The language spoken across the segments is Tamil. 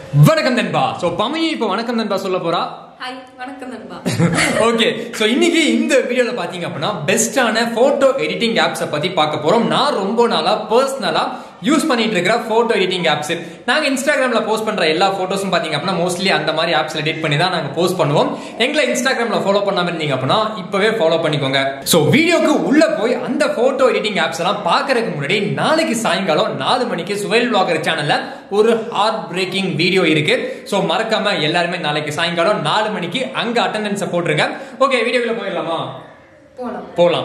வணக்கம் நண்பா சோ பமையும் இப்போ வணக்கம் நண்பா சொல்ல போறா ஹாய் வணக்கம் நண்பா ஓகே சோ இன்னைக்கு இந்த வீடியோல பாத்தீங்க அப்படின்னா பெஸ்டான போட்டோ எடிட்டிங் ஆப்ஸை பத்தி பார்க்க போறோம் நான் ரொம்ப நாளா பர்சனலா யூஸ் பண்ணிட்டு இருக்கிற போட்டோ எடிட்டிங் ஆப்ஸ் நாங்க இன்ஸ்டாகிராம்ல போஸ்ட் பண்ற எல்லா போட்டோஸும் பாத்தீங்க அப்படின்னா மோஸ்ட்லி அந்த மாதிரி ஆப்ஸ்ல எடிட் பண்ணி தான் நாங்க போஸ்ட் பண்ணுவோம் எங்களை இன்ஸ்டாகிராம்ல ஃபாலோ பண்ணாம இருந்தீங்க அப்படின்னா இப்பவே ஃபாலோ பண்ணிக்கோங்க சோ வீடியோக்கு உள்ள போய் அந்த போட்டோ எடிட்டிங் ஆப்ஸ் எல்லாம் பாக்குறதுக்கு முன்னாடி நாளைக்கு சாயங்காலம் நாலு மணிக்கு சுவைல் vlogger சேனல்ல ஒரு ஹார்ட் பிரேக்கிங் வீடியோ இருக்கு சோ மறக்காம எல்லாருமே நாளைக்கு சாயங்காலம் நாலு மணிக்கு அங்க அட்டெண்டன்ஸை போட்டுருங்க ஓகே வீடியோக்குள்ள போயிடலாமா போலாம் போலாம்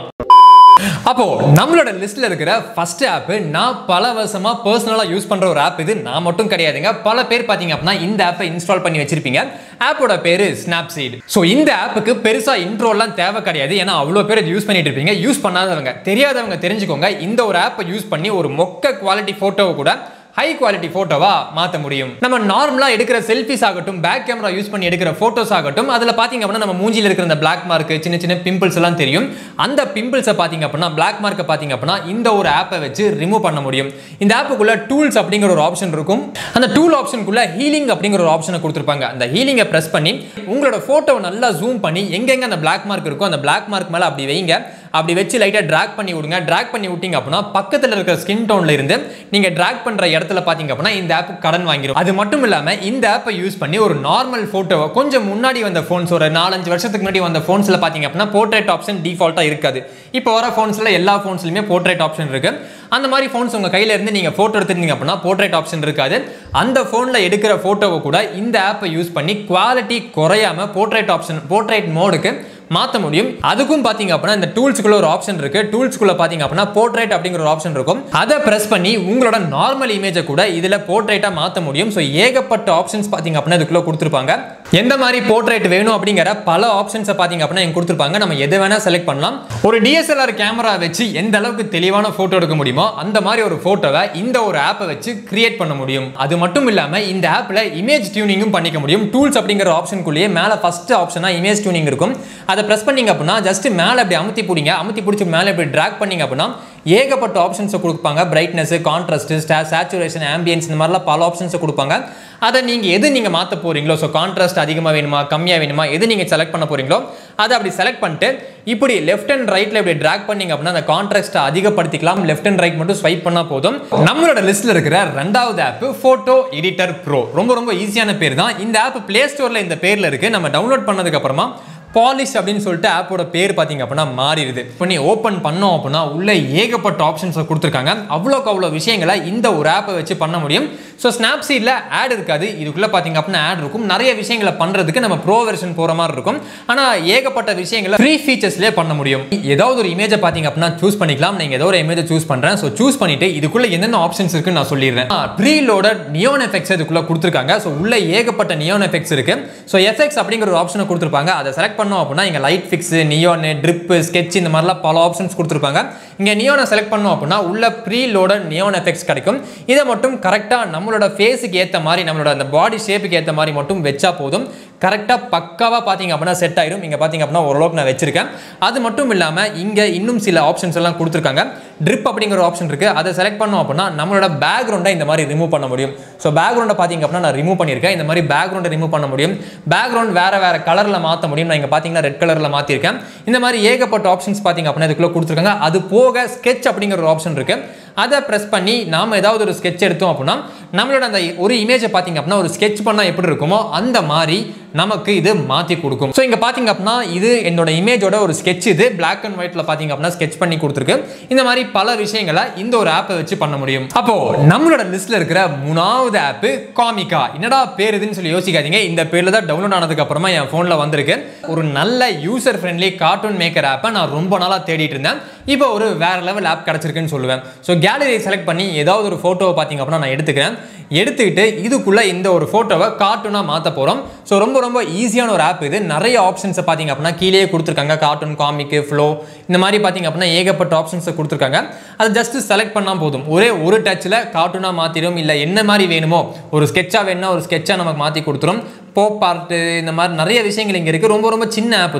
அப்போ நம்மளோட லிஸ்ட்ல இருக்கிற ஃபர்ஸ்ட் ஆப் நான் பல வருஷமா பர்சனலா யூஸ் பண்ற ஒரு ஆப் இது நான் மட்டும் கிடையாதுங்க பல பேர் பாத்தீங்க அப்படின்னா இந்த ஆப்பை இன்ஸ்டால் பண்ணி வச்சிருப்பீங்க ஆப்போட பேரு ஸ்னாப்சீட் ஸோ இந்த ஆப்புக்கு பெருசா இன்ட்ரோலாம் தேவை கிடையாது ஏன்னா அவ்வளோ பேர் யூஸ் பண்ணிட்டு இருப்பீங்க யூஸ் பண்ணாதவங்க தெரியாதவங்க தெரிஞ்சுக்கோங்க இந்த ஒரு ஆப்பை யூஸ் பண்ணி ஒரு மொக்க குவாலிட்டி போட்டோவை கூட ஹை குவாலிட்டி போட்டோவா மாத்த முடியும் நம்ம நார்மலா எடுக்கிற செல்ஃபிஸ் ஆகட்டும் பேக் கேமரா யூஸ் பண்ணி எடுக்கிற போட்டோஸ் ஆகட்டும் அதுல பாத்தீங்க அப்படின்னா நம்ம மூஞ்சில இருக்கிற அந்த பிளாக் மார்க் சின்ன சின்ன பிம்பிள்ஸ் எல்லாம் தெரியும் அந்த பிம்பிள்ஸை பாத்தீங்க அப்படின்னா பிளாக் மார்க்கை பாத்தீங்க அப்படின்னா இந்த ஒரு ஆப்பை வச்சு ரிமூவ் பண்ண முடியும் இந்த ஆப்புக்குள்ள டூல்ஸ் அப்படிங்கிற ஒரு ஆப்ஷன் இருக்கும் அந்த டூல் ஆப்ஷனுக்குள்ள ஹீலிங் அப்படிங்கிற ஒரு ஆப்ஷனை கொடுத்துருப்பாங்க அந்த ஹீலிங்கை பிரஸ் பண்ணி உங்களோட போட்டோவை நல்லா ஜூம் பண்ணி எங்கெங்க அந்த பிளாக் மார்க் இருக்கோ அந்த பிளாக் மார்க் மேல அப்படி வைங்க அப்படி வச்சு லைட்டாக ட்ராக் பண்ணி விடுங்க ட்ராக் பண்ணி விட்டீங்க அப்படின்னா பக்கத்தில் இருக்கிற ஸ்கின் டோன்ல இருந்து நீங்க ட்ராக் பண்ற இடத்துல பாத்தீங்க அப்படின்னா இந்த ஆப் கடன் வாங்கிடும் அது மட்டும் இல்லாம இந்த ஆப்பை யூஸ் பண்ணி ஒரு நார்மல் போட்டோவை கொஞ்சம் முன்னாடி வந்த ஃபோன்ஸ் ஒரு நாலஞ்சு வருஷத்துக்கு முன்னாடி வந்த ஃபோன்ஸ்ல பாத்தீங்க அப்படின்னா போர்ட்ரேட் ஆப்ஷன் டிஃபால்ட்டா இருக்காது இப்போ வர ஃபோன்ஸ்ல எல்லா ஃபோன்ஸ்லயுமே போர்ட்ரேட் ஆப்ஷன் இருக்கு அந்த மாதிரி ஃபோன்ஸ் உங்க கையில இருந்து நீங்க போட்டோ எடுத்துருந்தீங்க அப்படின்னா போர்ட்ரேட் ஆப்ஷன் இருக்காது அந்த ஃபோன்ல எடுக்கிற போட்டோவை கூட இந்த ஆப்பை யூஸ் பண்ணி குவாலிட்டி குறையாம போர்ட்ரேட் ஆப்ஷன் போர்ட்ரேட் மோடுக்கு மாற்ற முடியும் அதுக்கும் பாத்தீங்க அப்படின்னா இந்த டூல்ஸ்க்குள்ள ஒரு ஆப்ஷன் இருக்கு டூல்ஸ்க்குள்ள பாத்தீங்க அப்படின்னா போர்ட்ரேட் அப்படிங்கிற ஒரு ஆப்ஷன் இருக்கும் அதை பிரஸ் பண்ணி உங்களோட நார்மல் இமேஜை கூட இதுல போர்ட்ரேட்டா மாற்ற முடியும் ஸோ ஏகப்பட்ட ஆப்ஷன்ஸ் பாத்தீங்க அப்படின்னா இதுக்குள்ள கொடுத்துருப்பாங்க எந்த மாதிரி போர்ட்ரேட் வேணும் அப்படிங்கிற பல ஆப்ஷன்ஸை பாத்தீங்க அப்படின்னா இங்க கொடுத்துருப்பாங்க நம்ம எதை வேணா செலக்ட் பண்ணலாம் ஒரு டிஎஸ்எல்ஆர் கேமரா வச்சு எந்த அளவுக்கு தெளிவான போட்டோ எடுக்க முடியுமோ அந்த மாதிரி ஒரு போட்டோவை இந்த ஒரு ஆப்பை வச்சு கிரியேட் பண்ண முடியும் அது மட்டும் இல்லாம இந்த ஆப்ல இமேஜ் டியூனிங்கும் பண்ணிக்க முடியும் டூல்ஸ் அப்படிங்கிற ஆப்ஷனுக்குள்ளேயே மேல ஃபர்ஸ்ட் ஆப்ஷனா இமேஜ் டியூனிங் இருக்கும் அதை ப்ரெஸ் பண்ணீங்க அப்படின்னா ஜஸ்ட் மேலே அப்படி அமுத்தி பிடிங்க அமுத்தி பிடிச்சி மேலே இப்படி ட்ராக் பண்ணீங்க அப்படின்னா ஏகப்பட்ட ஆப்ஷன்ஸை கொடுப்பாங்க பிரைட்னஸ் கான்ட்ராஸ்ட் சேச்சுரேஷன் ஆம்பியன்ஸ் இந்த மாதிரிலாம் பல ஆப்ஷன்ஸை கொடுப்பாங்க அதை நீங்கள் எது நீங்கள் மாற்ற போறீங்களோ ஸோ கான்ட்ராஸ்ட் அதிகமாக வேணுமா கம்மியாக வேணுமா எது நீங்கள் செலக்ட் பண்ண போறீங்களோ அதை அப்படி செலக்ட் பண்ணிட்டு இப்படி லெஃப்ட் அண்ட் ரைட்டில் இப்படி ட்ராக் பண்ணீங்க அப்படின்னா அந்த கான்ட்ராஸ்ட்டை அதிகப்படுத்திக்கலாம் லெஃப்ட் அண்ட் ரைட் மட்டும் ஸ்வைப் பண்ணால் போதும் நம்மளோட லிஸ்ட்டில் இருக்கிற ரெண்டாவது ஆப் ஃபோட்டோ எடிட்டர் ப்ரோ ரொம்ப ரொம்ப ஈஸியான பேர் தான் இந்த ஆப் ப்ளே ஸ்டோரில் இந்த பேரில் இருக்குது நம்ம டவுன்லோட் பண்ணதுக்கு அப்புறமா பாலிஷ் அப்படின்னு சொல்லிட்டு ஆப்போட பேர் பார்த்தீங்க அப்படின்னா மாறிடுது இப்போ நீ ஓப்பன் பண்ணோம் அப்படின்னா உள்ள ஏகப்பட்ட ஆப்ஷன்ஸை கொடுத்துருக்காங்க அவ்வளோக்கு அவ்வளோ விஷயங்களை இந்த ஒரு ஆப்பை வச்சு பண்ண முடியும் ஸோ ஸ்னாப்சீட்டில் ஆட் இருக்காது இதுக்குள்ளே பார்த்தீங்க அப்படின்னா ஆட் இருக்கும் நிறைய விஷயங்களை பண்ணுறதுக்கு நம்ம ப்ரோ வெர்ஷன் போகிற மாதிரி இருக்கும் ஆனால் ஏகப்பட்ட விஷயங்களை ஃப்ரீ ஃபீச்சர்ஸ்லேயே பண்ண முடியும் ஏதாவது ஒரு இமேஜை பார்த்தீங்க அப்படின்னா சூஸ் பண்ணிக்கலாம் நீங்கள் ஏதோ ஒரு இமேஜை சூஸ் பண்ணுறேன் ஸோ சூஸ் பண்ணிட்டு இதுக்குள்ளே என்னென்ன ஆப்ஷன்ஸ் இருக்குன்னு நான் சொல்லிடுறேன் ப்ரீ லோடட் நியோன் எஃபெக்ட்ஸ் இதுக்குள்ளே கொடுத்துருக்காங்க ஸோ உள்ள ஏகப்பட்ட நியோன் எஃபெக்ட்ஸ் இருக்கு ஸோ எஃபெக்ட்ஸ் அப்படிங்கிற ஒரு ஆப்ஷனை கொடுத்துருப்பாங்க அதை செலக்ட் பண்ணோம் அப்படின்னா இங்கே light fix neon drip sketch இந்த மாதிரிலாம் பல ஆப்ஷன்ஸ் கொடுத்துருப்பாங்க இங்கே நியோனை செலக்ட் பண்ணோம் அப்படின்னா உள்ள ப்ரீ லோடட் நியோன் எஃபெக்ட்ஸ் கிடைக்கும் இதை மட்டும் கரெக்டாக நம்மளோட ஃபேஸுக்கு ஏற்ற மாதிரி நம்மளோட அந்த பாடி ஷேப்புக்கு ஏற்ற மாதிரி மட்டும் வச்சா போதும் கரெக்டாக பக்காவாக பார்த்தீங்க அப்படின்னா செட் ஆயிடும் இங்கே பார்த்தீங்க அப்படின்னா ஓரளவுக்கு நான் வச்சிருக்கேன் அது மட்டும் இல்லாமல் இங்கே இன்னும் சில ஆப்ஷன்ஸ் எல்லாம் கொடுத்துருக்காங்க ட்ரிப் அப்படிங்கிற ஒரு ஆப்ஷன் இருக்குது அதை செலக்ட் பண்ணோம் அப்படின்னா நம்மளோட பேக்ரவுண்டை இந்த மாதிரி ரிமூவ் பண்ண முடியும் ஸோ பேக்ரவுண்டை பார்த்தீங்க அப்படின்னா நான் ரிமூவ் பண்ணியிருக்கேன் இந்த மாதிரி பேக்ரவுண்டை ரிமூவ் பண்ண முடியும் பேக்ரவுண்ட் வேறு வேறு கலரில் மாற்ற முடியும் நான் இங்கே பார்த்தீங்கன்னா ரெட் கலரில் மாற்றிருக்கேன் இந்த மாதிரி ஏகப்பட்ட ஆப்ஷன்ஸ் பார்த்தீங்க அப்படின்னா இதுக்குள்ளே கொடுத்துருக்காங்க அது போக ஸ்கெட்ச் அப்படிங்கிற ஒரு ஆப்ஷன் இருக்குது அதை ப்ரெஸ் பண்ணி நாம் ஏதாவது ஒரு ஸ்கெட்ச் எடுத்தோம் அப்படின்னா நம்மளோட அந்த ஒரு இமேஜை பார்த்தீங்க அப்படின்னா ஒரு ஸ்கெட்ச் பண்ணால் எப்படி இருக்குமோ அந்த மாதிரி நமக்கு இது மாற்றி கொடுக்கும் ஸோ இங்கே பார்த்தீங்க அப்படின்னா இது என்னோட இமேஜோட ஒரு ஸ்கெட்ச் இது பிளாக் அண்ட் ஒயிட்டில் பார்த்தீங்க அப்படின்னா ஸ்கெட்ச் பண்ணி கொடுத்துருக்கு இந்த மாதிரி பல விஷயங்களை இந்த ஒரு ஆப்பை வச்சு பண்ண முடியும் அப்போ நம்மளோட லிஸ்ட்ல இருக்கிற மூணாவது ஆப் காமிகா என்னடா பேர் இதுன்னு சொல்லி யோசிக்காதீங்க இந்த பேர்ல தான் டவுன்லோட் ஆனதுக்கு அப்புறமா என் ஃபோனில் வந்திருக்கு ஒரு நல்ல யூசர் ஃப்ரெண்ட்லி கார்ட்டூன் மேக்கர் ஆப்பை நான் ரொம்ப நாளாக தேடிட்டு இருந்தேன் இப்போ ஒரு வேற லெவல் ஆப் கிடச்சிருக்குன்னு சொல்லுவேன் ஸோ கேலரியை செலக்ட் பண்ணி ஏதாவது ஒரு ஃபோட்டோவை பார்த்தீங்க அப்படின்னா நான் எடுத்துக்கிறேன் எடுத்துக்கிட்டு இதுக்குள்ளே இந்த ஒரு ஃபோட்டோவை கார்ட்டூனாக மாற்ற போகிறோம் ஸோ ரொம்ப ரொம்ப ஈஸியான ஒரு ஆப் இது நிறைய ஆப்ஷன்ஸை பார்த்தீங்க அப்படின்னா கீழே கொடுத்துருக்காங்க கார்ட்டூன் காமிக்கு ஃப்ளோ இந்த மாதிரி பார்த்தீங்க அப்படின்னா ஏகப்பட்ட ஆப்ஷன்ஸை கொடுத்துருக்காங்க அதை ஜஸ்ட் செலக்ட் பண்ணால் போதும் ஒரே ஒரு டச்சில் கார்ட்டூனாக மாற்றிடும் இல்லை என்ன மாதிரி வேணுமோ ஒரு ஸ்கெட்சாக வேணும்னா ஒரு ஸ்கெட்சாக நமக்கு மாற்றி கொடுத்துரும் போப் பார்ட்டு இந்த மாதிரி நிறைய விஷயங்கள் இங்கே இருக்குது ரொம்ப ரொம்ப சின்ன ஆப் தான்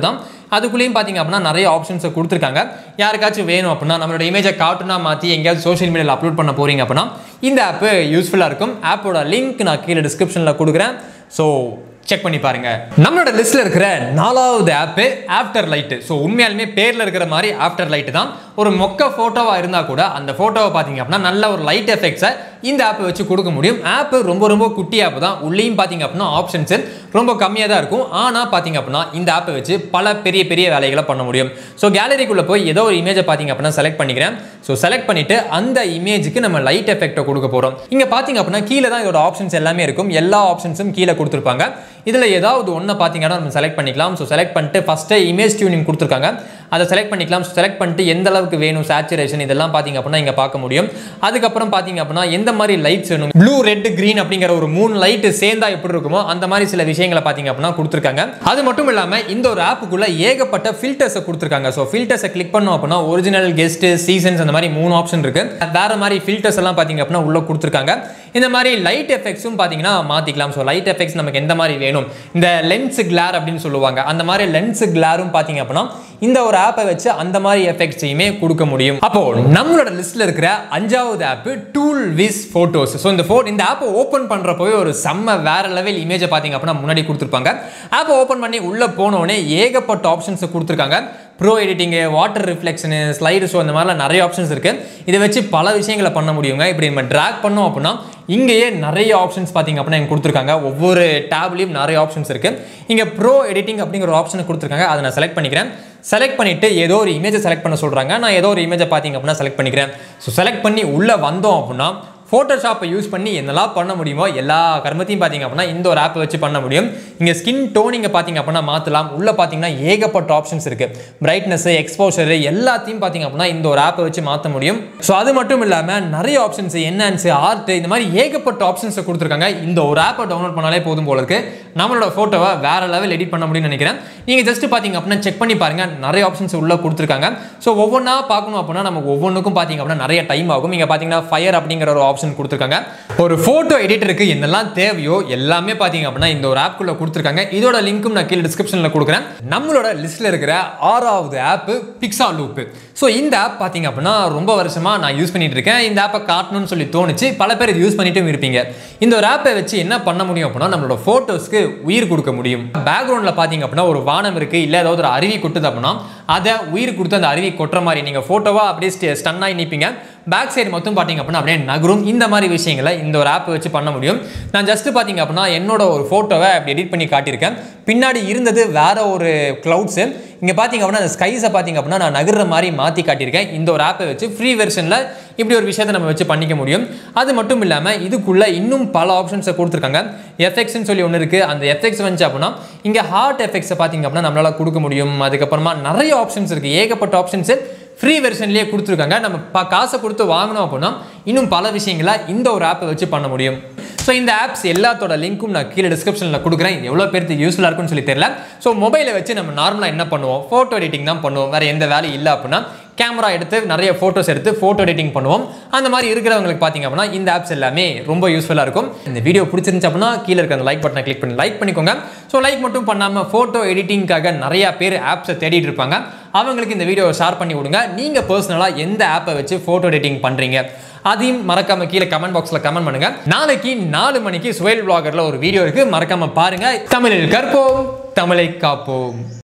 அதுக்குள்ளேயும் பார்த்தீங்க அப்படின்னா நிறைய ஆப்ஷன்ஸை கொடுத்துருக்காங்க யாருக்காச்சும் வேணும் அப்படின்னா நம்மளோட இமேஜை கார்ட்டூனாக மாற்றி எங்கேயாவது சோஷியல் மீடியாவில் அப்லோட் பண்ண போகிறீங்க அப்படின்னா இந்த ஆப்பு யூஸ்ஃபுல்லாக இருக்கும் ஆப்போட லிங்க் நான் கீழே டிஸ்கிரிப்ஷனில் கொடுக்குறேன் ஸோ செக் பண்ணி பாருங்க நம்மளோட லிஸ்ட்ல இருக்கிற நாலாவது ஆப்பு ஆஃப்டர் லைட் ஸோ உண்மையாலுமே பேர்ல இருக்கிற மாதிரி ஆஃப்டர் லைட் தான் ஒரு மொக்க போட்டோவா இருந்தா கூட அந்த போட்டோவை பார்த்தீங்க அப்படின்னா நல்ல ஒரு லைட் எஃபெக்ட்ஸை இந்த ஆப்பை வச்சு கொடுக்க முடியும் ஆப் ரொம்ப ரொம்ப குட்டி ஆப் தான் உள்ளேயும் பார்த்தீங்க அப்படின்னா ஆப்ஷன்ஸ் ரொம்ப கம்மியாக தான் இருக்கும் ஆனால் பார்த்தீங்க அப்படின்னா இந்த ஆப்பை வச்சு பல பெரிய பெரிய வேலைகளை பண்ண முடியும் ஸோ கேலரிக்குள்ளே போய் ஏதோ ஒரு இமேஜை பார்த்தீங்க அப்படின்னா செலக்ட் பண்ணிக்கிறேன் ஸோ செலக்ட் பண்ணிட்டு அந்த இமேஜுக்கு நம்ம லைட் எஃபெக்ட்டை கொடுக்க போகிறோம் இங்கே பார்த்தீங்க அப்படின்னா கீழே தான் இதோட ஆப்ஷன்ஸ் எல்லாமே இருக்கும் எல்லா ஆப்ஷன்ஸும் கீழே கொடுத்துருப்பாங்க இதில் ஏதாவது ஒன்று பார்த்தீங்கன்னா நம்ம செலக்ட் பண்ணிக்கலாம் ஸோ செலக்ட் பண்ணிட்டு ஃபஸ்ட்டு இமேஜ் டியூனிங் கொடுத்துருக்காங்க அதை செலக்ட் பண்ணிக்கலாம் செலக்ட் பண்ணிட்டு எந்த அளவுக்கு வேணும் சேச்சுரேஷன் இதெல்லாம் பார்த்தீங்க அப்படின்னா இங்கே பார்க்க முடியும் அதுக்கப்புறம் பார்த்தீங்க அப்படின்னா எந்த மாதிரி லைட்ஸ் வேணும் ப்ளூ ரெட் கிரீன் அப்படிங்கிற ஒரு மூணு லைட் சேர்ந்தா எப்படி இருக்குமோ அந்த மாதிரி சில விஷயங்களை பார்த்தீங்க அப்படின்னா கொடுத்துருக்காங்க அது மட்டும் இல்லாமல் இந்த ஒரு ஆப்புக்குள்ள ஏகப்பட்ட ஃபில்டர்ஸை கொடுத்துருக்காங்க ஸோ ஃபில்டர்ஸை கிளிக் பண்ணோம் அப்படின்னா ஒரிஜினல் கெஸ்ட் சீசன்ஸ் அந்த மாதிரி மூணு ஆப்ஷன் இருக்கு வேற மாதிரி ஃபில்டர்ஸ் எல்லாம் பார்த்தீங்க அப்படின்னா உள்ள கொடுத்துருக்காங்க இந்த மாதிரி லைட் எஃபெக்ட்ஸும் பார்த்தீங்கன்னா மாற்றிக்கலாம் ஸோ லைட் எஃபெக்ட்ஸ் நமக்கு எந்த மாதிரி வேணும் இந்த லென்ஸ் கிளார் அப்படின்னு சொல்லுவாங்க அந்த மாதிரி லென்ஸ் கிளாரும் பார்த்தீங்க அப்படின்னா இந்த ஒரு ஆப்பை வச்சு அந்த மாதிரி எஃபெக்ட்ஸையுமே கொடுக்க முடியும் அப்போ நம்மளோட லிஸ்ட்ல இருக்கிற அஞ்சாவது app tool wiz photos so இந்த ஃபோ இந்த ஆப்பை ஓப்பன் பண்றப்பவே ஒரு செம்ம வேற லெவல் இமேஜை பார்த்தீங்க அப்படின்னா முன்னாடி கொடுத்துருப்பாங்க ஆப்பை ஓப்பன் பண்ணி உள்ள போனோடனே ஏகப்பட்ட ஆப்ஷன்ஸ் கொடுத்துருக்காங்க pro editing water reflection slide show இந்த மாதிரிலாம் நிறைய ஆப்ஷன்ஸ் இருக்குது இதை வச்சு பல விஷயங்களை பண்ண முடியுங்க இப்படி நம்ம ட்ராக் பண்ணோம் அப்படின்னா இங்கேயே நிறைய ஆப்ஷன்ஸ் பார்த்தீங்க அப்படின்னா எனக்கு கொடுத்துருக்காங்க ஒவ்வொரு டேப்லேயும் நிறைய ஆப்ஷன்ஸ் இருக்குது இங்கே ப்ரோ எடிட்டிங் அப்படிங்கிற ஒரு ஆப்ஷனை கொடுத்துருக்காங்க அதை நான் செலக்ட் பண்ணிக்கிறேன் செலக்ட் பண்ணிவிட்டு ஏதோ ஒரு இமேஜை செலக்ட் பண்ண சொல்கிறாங்க நான் ஏதோ ஒரு இமேஜை பார்த்தீங்க அப்படின்னா செலக்ட் பண்ணிக்கிறேன் ஸோ செலக்ட் பண்ணி உள்ளே வந்தோம் அப்படின்னா ஃபோட்டோஷாப்பை யூஸ் பண்ணி என்னெல்லாம் பண்ண முடியுமோ எல்லா கர்மத்தையும் பார்த்தீங்க அப்படின்னா இந்த ஒரு ஆப்பை வச்சு பண்ண முடியும் இங்கே ஸ்கின் டோனிங்கை பார்த்தீங்க அப்படின்னா மாற்றலாம் உள்ளே பார்த்தீங்கன்னா ஏகப்பட்ட ஆப்ஷன்ஸ் இருக்குது பிரைட்னஸ் எக்ஸ்போஷர் எல்லாத்தையும் பார்த்தீங்க அப்படின்னா இந்த ஒரு ஆப்பை வச்சு மாற்ற முடியும் ஸோ அது மட்டும் இல்லாமல் நிறைய ஆப்ஷன்ஸ் என்ஹான்ஸ் ஆர்ட் இந்த மாதிரி ஏகப்பட்ட ஆப்ஷன்ஸை கொடுத்துருக்காங்க இந்த ஒரு ஆப்பை டவுன்லோட் பண்ணாலே போதும் போல இருக்கு நம்மளோட ஃபோட்டோவை வேற லெவல் எடிட் பண்ண முடியும்னு நினைக்கிறேன் நீங்கள் ஜஸ்ட் பார்த்தீங்க அப்படின்னா செக் பண்ணி பாருங்க நிறைய ஆப்ஷன்ஸ் உள்ள கொடுத்துருக்காங்க ஸோ ஒவ்வொன்றா பார்க்கணும் அப்படின்னா நமக்கு ஒவ்வொன்றுக்கும் பார்த்தீங்க அப்படின்னா நிறைய டைம் ஆகும் இங்கே பார்த்தீங்கன்னா ஃபயர் அப்படிங்கிற ஒரு ஆப்ஷன் கொடுத்துருக்காங்க ஒரு ஃபோட்டோ எடிட்டருக்கு என்னெல்லாம் தேவையோ எல்லாமே பார்த்தீங்க அப்படின்னா இந்த ஒரு ஆப்குள்ளே கொடுத்துருக்காங்க இதோட லிங்க்கும் நான் கீழே டிஸ்கிரிப்ஷனில் கொடுக்குறேன் நம்மளோட லிஸ்ட்டில் இருக்கிற ஆறாவது ஆப் பிக்ஸா லூப் ஸோ இந்த ஆப் பார்த்தீங்க அப்படின்னா ரொம்ப வருஷமாக நான் யூஸ் பண்ணிட்டு இருக்கேன் இந்த ஆப்பை காட்டணும்னு சொல்லி தோணுச்சு பல பேர் இது யூஸ் பண்ணிட்டும் இருப்பீங்க இந்த ஒரு ஆப்பை வச்சு என்ன பண்ண முடியும் அப்படின்னா நம்மளோட ஃபோட்டோஸ்க்கு உயிர் கொடுக்க முடியும் பேக்ரவுண்டில் பார்த்தீங்க அப்படின்னா ஒரு வானம் இருக்குது இல்லை ஏதாவது ஒரு அருவி கொட்டுது அப்படின்னா அதை உயிர் கொடுத்து அந்த அருவி கொட்டுற மாதிரி நீங்கள் ஃபோட்டோவாக அப்படியே ஸ்டன் ஆகி நிற்பீங்க பேக் சைடு மொத்தம் பார்த்தீங்க அப்படின்னா அப்படியே நகரும் இந்த மாதிரி விஷயங்களை இந்த ஒரு ஆப் வச்சு பண்ண முடியும் நான் ஜஸ்ட் பார்த்தீங்க அப்படின்னா என்னோட ஒரு ஃபோட்டோவை அப்படி எடிட் பண்ணி காட்டியிருக்கேன் பின்னாடி இருந்தது வேற ஒரு க்ளவுட்ஸு இங்கே பார்த்தீங்க அப்படின்னா அந்த ஸ்கைஸை பார்த்தீங்க அப்படின்னா நான் நகர்ற மாதிரி மாற்றி காட்டியிருக்கேன் இந்த ஒரு ஆப்பை வச்சு ஃப்ரீ வெர்ஷனில் இப்படி ஒரு விஷயத்தை நம்ம வச்சு பண்ணிக்க முடியும் அது மட்டும் இல்லாமல் இதுக்குள்ளே இன்னும் பல ஆப்ஷன்ஸை கொடுத்துருக்காங்க எஃபெக்ட்ஸ்னு சொல்லி ஒன்று இருக்குது அந்த எஃபெக்ட்ஸ் வந்துச்சு அப்படின்னா இங்கே ஹார்ட் எஃபெக்ட்ஸை பார்த்தீங்க அப்படின்னா நம்மளால் கொடுக்க முடியும் அதுக்கப்புறமா நிறைய ஆப்ஷன்ஸ் இருக்குது ஏகப்பட்ட ஆப்ஷன்ஸு ஃப்ரீ வெர்ஷன்லேயே கொடுத்துருக்காங்க நம்ம பா காசை கொடுத்து வாங்கினோம் அப்படின்னா இன்னும் பல விஷயங்களை இந்த ஒரு ஆப்பை வச்சு பண்ண முடியும் ஸோ இந்த ஆப்ஸ் எல்லாத்தோட லிங்க்கும் நான் கீழே டிஸ்கிரிப்ஷனில் கொடுக்குறேன் இது எவ்வளோ பேருக்கு யூஸ்ஃபுல்லாக இருக்கும்னு சொல்லி தெரியல ஸோ மொபைலை வச்சு நம்ம நார்மலாக என்ன பண்ணுவோம் ஃபோட்டோ எடிட்டிங் தான் பண்ணுவோம் வேறு எந்த வேலையும் இல்லை அப்படின்னா கேமரா எடுத்து நிறைய ஃபோட்டோஸ் எடுத்து ஃபோட்டோ எடிட்டிங் பண்ணுவோம் அந்த மாதிரி இருக்கிறவங்களுக்கு பார்த்தீங்க அப்படின்னா இந்த ஆப்ஸ் எல்லாமே ரொம்ப யூஸ்ஃபுல்லாக இருக்கும் இந்த வீடியோ பிடிச்சிருந்துச்சு அப்படின்னா கீழே இருக்க அந்த லைக் பட்டனை கிளிக் பண்ணி லைக் பண்ணிக்கோங்க ஸோ லைக் மட்டும் பண்ணாமல் ஃபோட்டோ எடிட்டிங்காக நிறையா பேர் ஆப்ஸை தேடிட்டு இருப்பாங்க அவங்களுக்கு இந்த வீடியோவை ஷேர் பண்ணி விடுங்க நீங்கள் பர்சனலாக எந்த ஆப்பை வச்சு ஃபோட்டோ எடிட்டிங் பண்ணுறீங்க அதையும் மறக்காம கீழே கமெண்ட் பாக்ஸ்ல கமெண்ட் பண்ணுங்க நாளைக்கு நாலு மணிக்கு சுயல் பிளாகர்ல ஒரு வீடியோ இருக்கு மறக்காம பாருங்க தமிழில் கற்போம் தமிழை காப்போம்